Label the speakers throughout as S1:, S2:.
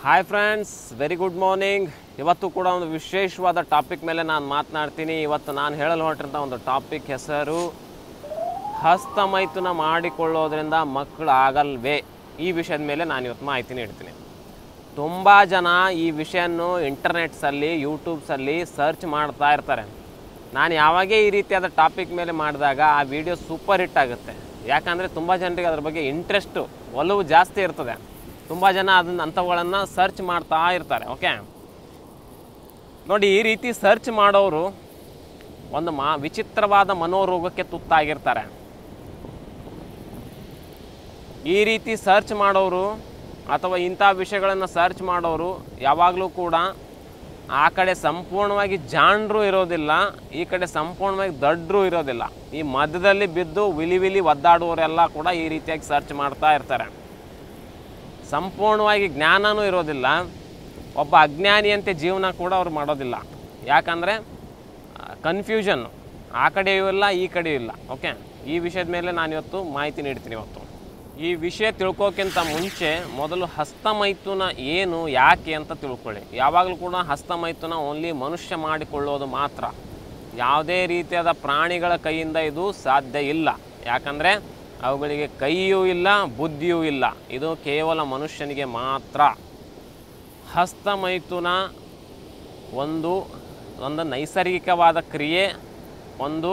S1: hi friends very good morning ಇವತ್ತು ಕೂಡ ಒಂದು ವಿಶೇಷವಾದ ಟಾಪಿಕ್ ಮೇಲೆ ನಾನು ಮಾತನಾಡ್ತೀನಿ ಇವತ್ತು ನಾನು ಹೇಳಲು ಹೊರಟಿರೋಂಥ ಒಂದು ಟಾಪಿಕ್ ಹೆಸರು ಹಸ್ತಮೈಥುನ ಮಾಡಿಕೊಳ್ಳೋದ್ರಿಂದ ಮಕ್ಕಳು ಆಗಲ್ವೇ ಈ ವಿಷಯದ ಮೇಲೆ ನಾನು ಇವತ್ತು ಮಾಹಿತಿ ನೀಡ್ತೀನಿ ತುಂಬ ಜನ ಈ ವಿಷಯನ್ನು ಇಂಟರ್ನೆಟ್ಸಲ್ಲಿ ಯೂಟ್ಯೂಬ್ಸಲ್ಲಿ ಸರ್ಚ್ ಮಾಡ್ತಾ ಇರ್ತಾರೆ ನಾನು ಯಾವಾಗೇ ಈ ರೀತಿಯಾದ ಟಾಪಿಕ್ ಮೇಲೆ ಮಾಡಿದಾಗ ಆ ವಿಡಿಯೋ ಸೂಪರ್ ಹಿಟ್ ಆಗುತ್ತೆ ಯಾಕಂದರೆ ತುಂಬ ಜನರಿಗೆ ಅದ್ರ ಬಗ್ಗೆ ಇಂಟ್ರೆಸ್ಟು ಒಲವು ಜಾಸ್ತಿ ಇರ್ತದೆ ತುಂಬ ಜನ ಅದನ್ನ ಅಂಥವುಗಳನ್ನು ಸರ್ಚ್ ಮಾಡ್ತಾ ಇರ್ತಾರೆ ಓಕೆ ನೋಡಿ ಈ ರೀತಿ ಸರ್ಚ್ ಮಾಡೋರು ಒಂದು ಮಾ ವಿಚಿತ್ರವಾದ ಮನೋರೋಗಕ್ಕೆ ತುತ್ತಾಗಿರ್ತಾರೆ ಈ ರೀತಿ ಸರ್ಚ್ ಮಾಡೋರು ಅಥವಾ ಇಂಥ ವಿಷಯಗಳನ್ನು ಸರ್ಚ್ ಮಾಡೋರು ಯಾವಾಗಲೂ ಕೂಡ ಆ ಕಡೆ ಸಂಪೂರ್ಣವಾಗಿ ಜಾಣರು ಇರೋದಿಲ್ಲ ಈ ಕಡೆ ಸಂಪೂರ್ಣವಾಗಿ ದಡ್ರು ಇರೋದಿಲ್ಲ ಈ ಮಧ್ಯದಲ್ಲಿ ಬಿದ್ದು ವಿಲಿ ವಿಲಿ ಒದ್ದಾಡುವವರೆಲ್ಲ ಕೂಡ ಈ ರೀತಿಯಾಗಿ ಸರ್ಚ್ ಮಾಡ್ತಾ ಇರ್ತಾರೆ ಸಂಪೂರ್ಣವಾಗಿ ಜ್ಞಾನನೂ ಇರೋದಿಲ್ಲ ಒಬ್ಬ ಅಜ್ಞಾನಿಯಂತೆ ಜೀವನ ಕೂಡ ಅವ್ರು ಮಾಡೋದಿಲ್ಲ ಯಾಕಂದರೆ ಕನ್ಫ್ಯೂಷನ್ನು ಆ ಕಡೆಯೂ ಇಲ್ಲ ಈ ಕಡೆಯೂ ಇಲ್ಲ ಓಕೆ ಈ ವಿಷಯದ ಮೇಲೆ ನಾನು ಇವತ್ತು ಮಾಹಿತಿ ನೀಡ್ತೀನಿ ಇವತ್ತು ಈ ವಿಷಯ ತಿಳ್ಕೋಕ್ಕಿಂತ ಮುಂಚೆ ಮೊದಲು ಹಸ್ತಮೈಥುನ ಏನು ಯಾಕೆ ಅಂತ ತಿಳ್ಕೊಳ್ಳಿ ಯಾವಾಗಲೂ ಕೂಡ ಹಸ್ತಮೈಥುನ ಓನ್ಲಿ ಮನುಷ್ಯ ಮಾಡಿಕೊಳ್ಳೋದು ಮಾತ್ರ ಯಾವುದೇ ರೀತಿಯಾದ ಪ್ರಾಣಿಗಳ ಕೈಯಿಂದ ಇದು ಸಾಧ್ಯ ಇಲ್ಲ ಯಾಕಂದರೆ ಅವುಗಳಿಗೆ ಕೈಯೂ ಇಲ್ಲ ಬುದ್ಧಿಯೂ ಇಲ್ಲ ಇದು ಕೇವಲ ಮನುಷ್ಯನಿಗೆ ಮಾತ್ರ ಹಸ್ತಮೈಥುನ ಒಂದು ಒಂದು ನೈಸರ್ಗಿಕವಾದ ಕ್ರಿಯೆ ಒಂದು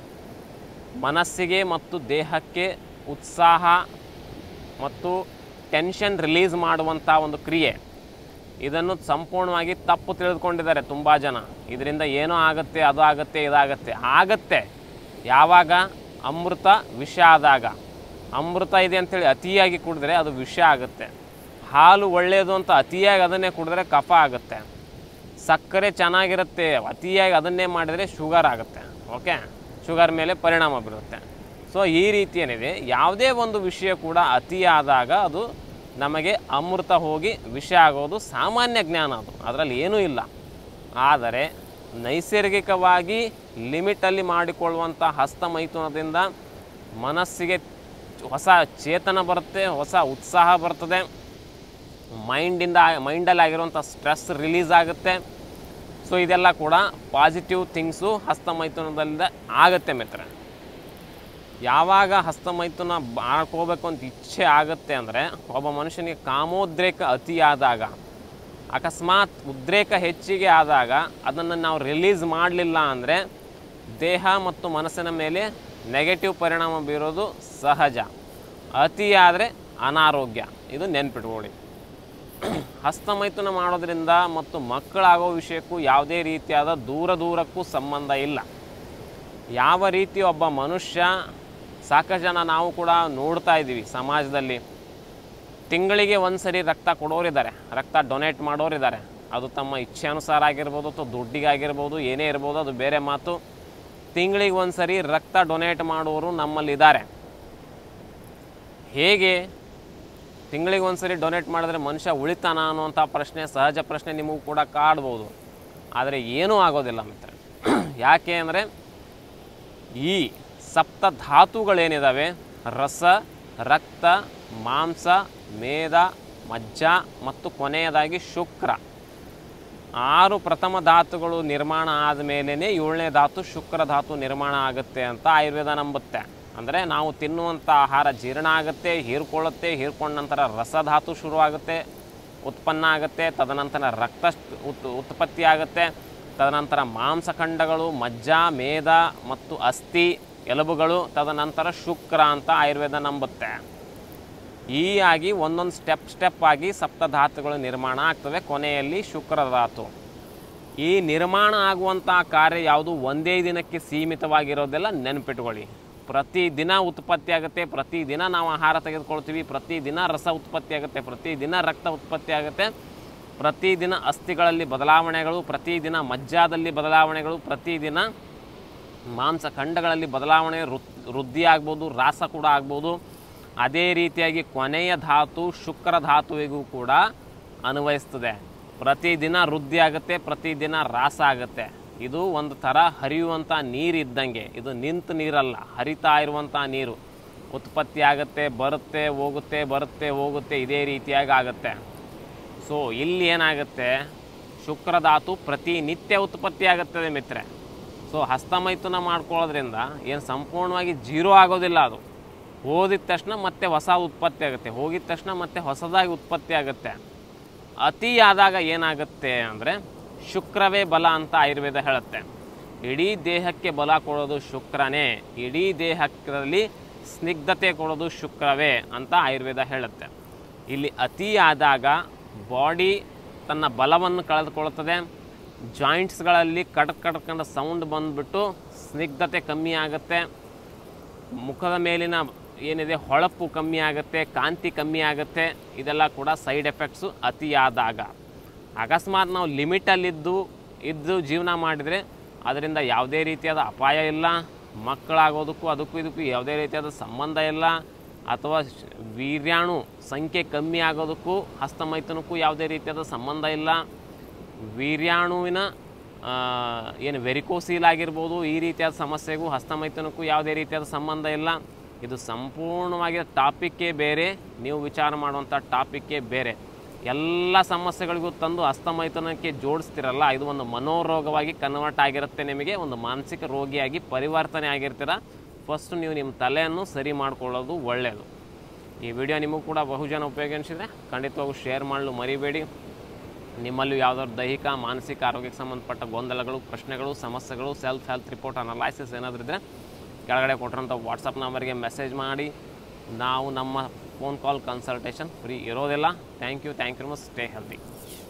S1: ಮನಸ್ಸಿಗೆ ಮತ್ತು ದೇಹಕ್ಕೆ ಉತ್ಸಾಹ ಮತ್ತು ಟೆನ್ಷನ್ ರಿಲೀಸ್ ಮಾಡುವಂಥ ಒಂದು ಕ್ರಿಯೆ ಇದನ್ನು ಸಂಪೂರ್ಣವಾಗಿ ತಪ್ಪು ತಿಳಿದುಕೊಂಡಿದ್ದಾರೆ ತುಂಬ ಜನ ಇದರಿಂದ ಏನೋ ಆಗುತ್ತೆ ಅದು ಆಗುತ್ತೆ ಇದಾಗತ್ತೆ ಆಗತ್ತೆ ಯಾವಾಗ ಅಮೃತ ವಿಷ ಆದಾಗ ಅಮೃತ ಇದೆ ಅಂತೇಳಿ ಅತಿಯಾಗಿ ಕುಡಿದ್ರೆ ಅದು ವಿಷ ಆಗುತ್ತೆ ಹಾಲು ಒಳ್ಳೆಯದು ಅಂತ ಅತಿಯಾಗಿ ಅದನ್ನೇ ಕುಡಿದ್ರೆ ಕಫ ಆಗುತ್ತೆ ಸಕ್ಕರೆ ಚೆನ್ನಾಗಿರುತ್ತೆ ಅತಿಯಾಗಿ ಅದನ್ನೇ ಮಾಡಿದರೆ ಶುಗರ್ ಆಗುತ್ತೆ ಓಕೆ ಶುಗರ್ ಮೇಲೆ ಪರಿಣಾಮ ಬೀರುತ್ತೆ ಸೊ ಈ ರೀತಿ ಏನಿದೆ ಯಾವುದೇ ಒಂದು ವಿಷಯ ಕೂಡ ಅತಿಯಾದಾಗ ಅದು ನಮಗೆ ಅಮೃತ ಹೋಗಿ ವಿಷ ಆಗೋದು ಸಾಮಾನ್ಯ ಜ್ಞಾನ ಅದು ಅದರಲ್ಲಿ ಏನೂ ಇಲ್ಲ ಆದರೆ ನೈಸರ್ಗಿಕವಾಗಿ ಲಿಮಿಟಲ್ಲಿ ಮಾಡಿಕೊಳ್ಳುವಂಥ ಹಸ್ತಮೈಥುನದಿಂದ ಮನಸ್ಸಿಗೆ ಹೊಸ ಚೇತನ ಬರುತ್ತೆ ಹೊಸ ಉತ್ಸಾಹ ಬರ್ತದೆ ಮೈಂಡಿಂದ ಮೈಂಡಲ್ಲಿ ಆಗಿರುವಂಥ ಸ್ಟ್ರೆಸ್ ರಿಲೀಸ್ ಆಗುತ್ತೆ ಸೊ ಇದೆಲ್ಲ ಕೂಡ ಪಾಸಿಟಿವ್ ಥಿಂಗ್ಸು ಹಸ್ತಮೈಥುನದಿಂದ ಆಗುತ್ತೆ ಮಿತ್ರ ಯಾವಾಗ ಹಸ್ತಮೈಥುನ ಮಾಡ್ಕೋಬೇಕು ಅಂತ ಇಚ್ಛೆ ಆಗುತ್ತೆ ಅಂದರೆ ಒಬ್ಬ ಮನುಷ್ಯನಿಗೆ ಕಾಮೋದ್ರೇಕ ಅತಿಯಾದಾಗ ಅಕಸ್ಮಾತ್ ಉದ್ರೇಕ ಹೆಚ್ಚಿಗೆ ಆದಾಗ ಅದನ್ನು ನಾವು ರಿಲೀಸ್ ಮಾಡಲಿಲ್ಲ ಅಂದರೆ ದೇಹ ಮತ್ತು ಮನಸ್ಸಿನ ಮೇಲೆ ನೆಗೆಟಿವ್ ಪರಿಣಾಮ ಬೀರೋದು ಸಹಜ ಅತಿಯಾದರೆ ಅನಾರೋಗ್ಯ ಇದು ನೆನ್ಪಿಟ್ಕೊಳ್ಳಿ ಹಸ್ತಮೈಥುನ ಮಾಡೋದ್ರಿಂದ ಮತ್ತು ಮಕ್ಕಳಾಗೋ ವಿಷಯಕ್ಕೂ ಯಾವುದೇ ರೀತಿಯಾದ ದೂರ ದೂರಕ್ಕೂ ಸಂಬಂಧ ಇಲ್ಲ ಯಾವ ರೀತಿ ಒಬ್ಬ ಮನುಷ್ಯ ಸಾಕಷ್ಟು ಜನ ನಾವು ಕೂಡ ನೋಡ್ತಾ ಇದ್ದೀವಿ ಸಮಾಜದಲ್ಲಿ ತಿಂಗಳಿಗೆ ಒಂದು ಸರಿ ರಕ್ತ ಕೊಡೋರಿದ್ದಾರೆ ರಕ್ತ ಡೊನೇಟ್ ಮಾಡೋರಿದ್ದಾರೆ ಅದು ತಮ್ಮ ಇಚ್ಛೆನುಸಾರ ಆಗಿರ್ಬೋದು ಅಥವಾ ದುಡ್ಡಿಗಾಗಿರ್ಬೋದು ಏನೇ ಇರ್ಬೋದು ಅದು ಬೇರೆ ಮಾತು ತಿಂಗಳಿಗೆ ಒಂದು ಸರಿ ರಕ್ತ ಡೊನೇಟ್ ಮಾಡೋರು ನಮ್ಮಲ್ಲಿದ್ದಾರೆ ಹೇಗೆ ತಿಂಗಳಿಗೆ ಒಂದು ಸರಿ ಡೊನೇಟ್ ಮಾಡಿದ್ರೆ ಮನುಷ್ಯ ಉಳಿತಾನ ಅನ್ನುವಂಥ ಪ್ರಶ್ನೆ ಸಹಜ ಪ್ರಶ್ನೆ ನಿಮಗೂ ಕೂಡ ಕಾಡ್ಬೋದು ಆದರೆ ಏನೂ ಆಗೋದಿಲ್ಲ ಮಿತ್ರ ಯಾಕೆ ಅಂದರೆ ಈ ಸಪ್ತ ಧಾತುಗಳೇನಿದ್ದಾವೆ ರಸ ರಕ್ತ ಮಾಂಸ ಮೇದ ಮಜ್ಜ ಮತ್ತು ಕೊನೆಯದಾಗಿ ಶುಕ್ರ ಆರು ಪ್ರಥಮ ಧಾತುಗಳು ನಿರ್ಮಾಣ ಆದಮೇಲೆ ಏಳನೇ ಧಾತು ಶುಕ್ರ ಧಾತು ನಿರ್ಮಾಣ ಆಗುತ್ತೆ ಅಂತ ಆಯುರ್ವೇದ ನಂಬುತ್ತೆ ಅಂದರೆ ನಾವು ತಿನ್ನುವಂಥ ಆಹಾರ ಜೀರ್ಣ ಆಗುತ್ತೆ ಹೀರ್ಕೊಳ್ಳುತ್ತೆ ಹೀರ್ಕೊಂಡ ನಂತರ ರಸಧಾತು ಶುರುವಾಗುತ್ತೆ ಉತ್ಪನ್ನ ಆಗುತ್ತೆ ತದನಂತರ ರಕ್ತ ಉತ್ ಉತ್ಪತ್ತಿ ಆಗುತ್ತೆ ತದನಂತರ ಮಾಂಸಖಂಡಗಳು ಮಜ್ಜ ಮೇದ ಮತ್ತು ಅಸ್ಥಿ ಎಲುಬುಗಳು ತದನಂತರ ಶುಕ್ರ ಅಂತ ಆಯುರ್ವೇದ ನಂಬುತ್ತೆ ಈ ಆಗಿ ಒಂದೊಂದು ಸ್ಟೆಪ್ ಸ್ಟೆಪ್ ಆಗಿ ಸಪ್ತಧಾತುಗಳು ನಿರ್ಮಾಣ ಆಗ್ತವೆ ಕೊನೆಯಲ್ಲಿ ಶುಕ್ರ ಧಾತು ಈ ನಿರ್ಮಾಣ ಆಗುವಂಥ ಕಾರ್ಯ ಯಾವುದು ಒಂದೇ ದಿನಕ್ಕೆ ಸೀಮಿತವಾಗಿರೋದೆಲ್ಲ ನೆನಪಿಟ್ಕೊಳ್ಳಿ ಪ್ರತಿದಿನ ಉತ್ಪತ್ತಿ ಆಗುತ್ತೆ ಪ್ರತಿದಿನ ನಾವು ಆಹಾರ ತೆಗೆದುಕೊಳ್ತೀವಿ ಪ್ರತಿದಿನ ರಸ ಉತ್ಪತ್ತಿ ಆಗುತ್ತೆ ಪ್ರತಿದಿನ ರಕ್ತ ಉತ್ಪತ್ತಿ ಆಗುತ್ತೆ ಪ್ರತಿದಿನ ಅಸ್ಥಿಗಳಲ್ಲಿ ಬದಲಾವಣೆಗಳು ಪ್ರತಿದಿನ ಮಜ್ಜಾದಲ್ಲಿ ಬದಲಾವಣೆಗಳು ಪ್ರತಿದಿನ ಮಾಂಸಖಂಡಗಳಲ್ಲಿ ಬದಲಾವಣೆ ವೃದ್ಧಿ ಆಗ್ಬೋದು ರಾಸ ಕೂಡ ಆಗ್ಬೋದು ಅದೇ ರೀತಿಯಾಗಿ ಕೊನೆಯ ಧಾತು ಶುಕ್ರ ಧಾತುವಿಗೂ ಕೂಡ ಅನ್ವಯಿಸ್ತದೆ ಪ್ರತಿದಿನ ವೃದ್ಧಿ ಆಗುತ್ತೆ ಪ್ರತಿದಿನ ರಾಸ ಆಗುತ್ತೆ ಇದು ಒಂದು ಥರ ಹರಿಯುವಂಥ ನೀರು ಇದ್ದಂಗೆ ಇದು ನಿಂತ ನೀರಲ್ಲ ಹರಿತಾ ಇರುವಂಥ ನೀರು ಉತ್ಪತ್ತಿ ಆಗುತ್ತೆ ಬರುತ್ತೆ ಹೋಗುತ್ತೆ ಬರುತ್ತೆ ಹೋಗುತ್ತೆ ಇದೇ ರೀತಿಯಾಗಿ ಆಗುತ್ತೆ ಸೊ ಇಲ್ಲಿ ಏನಾಗುತ್ತೆ ಶುಕ್ರಧಾತು ಪ್ರತಿನಿತ್ಯ ಉತ್ಪತ್ತಿ ಆಗುತ್ತದೆ ಮಿತ್ರೆ ಸೊ ಹಸ್ತಮೈಥುನ ಮಾಡ್ಕೊಳ್ಳೋದ್ರಿಂದ ಏನು ಸಂಪೂರ್ಣವಾಗಿ ಜೀರೋ ಆಗೋದಿಲ್ಲ ಅದು ಹೋದಿದ ತಕ್ಷಣ ಮತ್ತೆ ಹೊಸ ಉತ್ಪತ್ತಿ ಆಗುತ್ತೆ ಹೋಗಿದ ತಕ್ಷಣ ಮತ್ತೆ ಹೊಸದಾಗಿ ಉತ್ಪತ್ತಿ ಆಗುತ್ತೆ ಅತಿ ಆದಾಗ ಏನಾಗುತ್ತೆ ಅಂದರೆ ಶುಕ್ರವೇ ಬಲ ಅಂತ ಆಯುರ್ವೇದ ಹೇಳುತ್ತೆ ಇಡೀ ದೇಹಕ್ಕೆ ಬಲ ಕೊಡೋದು ಶುಕ್ರನೇ ಇಡೀ ದೇಹದಲ್ಲಿ ಸ್ನಿಗ್ಧತೆ ಕೊಡೋದು ಶುಕ್ರವೇ ಅಂತ ಆಯುರ್ವೇದ ಹೇಳುತ್ತೆ ಇಲ್ಲಿ ಅತಿ ಆದಾಗ ಬಾಡಿ ತನ್ನ ಬಲವನ್ನು ಕಳೆದುಕೊಳ್ಳುತ್ತದೆ ಜಾಯಿಂಟ್ಸ್ಗಳಲ್ಲಿ ಕಡಕ್ ಕಡ್ಕೊಂಡ ಸೌಂಡ್ ಬಂದುಬಿಟ್ಟು ಸ್ನಿಗ್ಧತೆ ಕಮ್ಮಿ ಆಗುತ್ತೆ ಮುಖದ ಮೇಲಿನ ಏನಿದೆ ಹೊಳಪು ಕಮ್ಮಿ ಆಗುತ್ತೆ ಕಾಂತಿ ಕಮ್ಮಿ ಆಗುತ್ತೆ ಇದೆಲ್ಲ ಕೂಡ ಸೈಡ್ ಎಫೆಕ್ಟ್ಸು ಅತಿಯಾದಾಗ ಅಕಸ್ಮಾತ್ ನಾವು ಲಿಮಿಟಲ್ಲಿದ್ದು ಇದ್ದು ಜೀವನ ಮಾಡಿದರೆ ಅದರಿಂದ ಯಾವುದೇ ರೀತಿಯಾದ ಅಪಾಯ ಇಲ್ಲ ಮಕ್ಕಳಾಗೋದಕ್ಕೂ ಅದಕ್ಕೂ ಇದಕ್ಕೂ ಯಾವುದೇ ರೀತಿಯಾದ ಸಂಬಂಧ ಇಲ್ಲ ಅಥವಾ ಶ್- ವೀರ್ಯಾಣು ಸಂಖ್ಯೆ ಕಮ್ಮಿ ಆಗೋದಕ್ಕೂ ಹಸ್ತಮೈಥುನಕ್ಕೂ ಯಾವುದೇ ರೀತಿಯಾದ ಸಂಬಂಧ ಇಲ್ಲ ವೀರ್ಯಾಣುವಿನ ಆ, ಏನು ವೆರಿಕೋಸೀಲ್ ಆಗಿರ್ಬೋದು ಈ ರೀತಿಯಾದ ಸಮಸ್ಯೆಗೂ ಹಸ್ತಮೈಥುನಕ್ಕೂ ಯಾವುದೇ ರೀತಿಯಾದ ಸಂಬಂಧ ಇಲ್ಲ ಇದು ಸಂಪೂರ್ಣವಾಗಿ ಟಾಪಿಕ್ಕೇ ಬೇರೆ ನೀವು ವಿಚಾರ ಮಾಡುವಂಥ ಟಾಪಿಕ್ಕೇ ಬೇರೆ ಎಲ್ಲ ಸಮಸ್ಯೆಗಳಿಗೂ ತಂದು ಹಸ್ತಮೈಥುನಕ್ಕೆ ಜೋಡಿಸ್ತಿರಲ್ಲ ಇದು ಒಂದು ಮನೋರೋಗವಾಗಿ ಕನ್ವರ್ಟ್ ಆಗಿರುತ್ತೆ ನಿಮಗೆ ಒಂದು ಮಾನಸಿಕ ರೋಗಿಯಾಗಿ ಪರಿವರ್ತನೆ ಆಗಿರ್ತೀರ ಫಸ್ಟ್ ನೀವು ನಿಮ್ಮ ತಲೆಯನ್ನು ಸರಿ ಮಾಡ್ಕೊಳ್ಳೋದು ಒಳ್ಳೆಯದು ಈ ವಿಡಿಯೋ ನಿಮಗೂ ಕೂಡ ಬಹುಜನ ಉಪಯೋಗ ಅನಿಸಿದ್ರೆ ಖಂಡಿತವಾಗೂ ಶೇರ್ ಮಾಡಲು ಮರಿಬೇಡಿ ನಿಮ್ಮಲ್ಲೂ ಯಾವುದಾದ್ರು ದೈಹಿಕ ಮಾನಸಿಕ ಆರೋಗ್ಯಕ್ಕೆ ಸಂಬಂಧಪಟ್ಟ ಗೊಂದಲಗಳು ಪ್ರಶ್ನೆಗಳು ಸಮಸ್ಯೆಗಳು ಸೆಲ್ಫ್ ಹೆಲ್ತ್ ರಿಪೋರ್ಟ್ ಅನಲೈಸಿಸ್ ಏನಾದರೂ ಇದ್ದರೆ ಕೆಳಗಡೆ ಕೊಟ್ಟಿರೋಂಥ ವಾಟ್ಸಪ್ ನಂಬರ್ಗೆ ಮೆಸೇಜ್ ಮಾಡಿ ನಾವು ನಮ್ಮ ಫೋನ್ ಕಾಲ್ ಕನ್ಸಲ್ಟೇಷನ್ ಫ್ರೀ ಇರೋದಿಲ್ಲ thank you thank you much stay healthy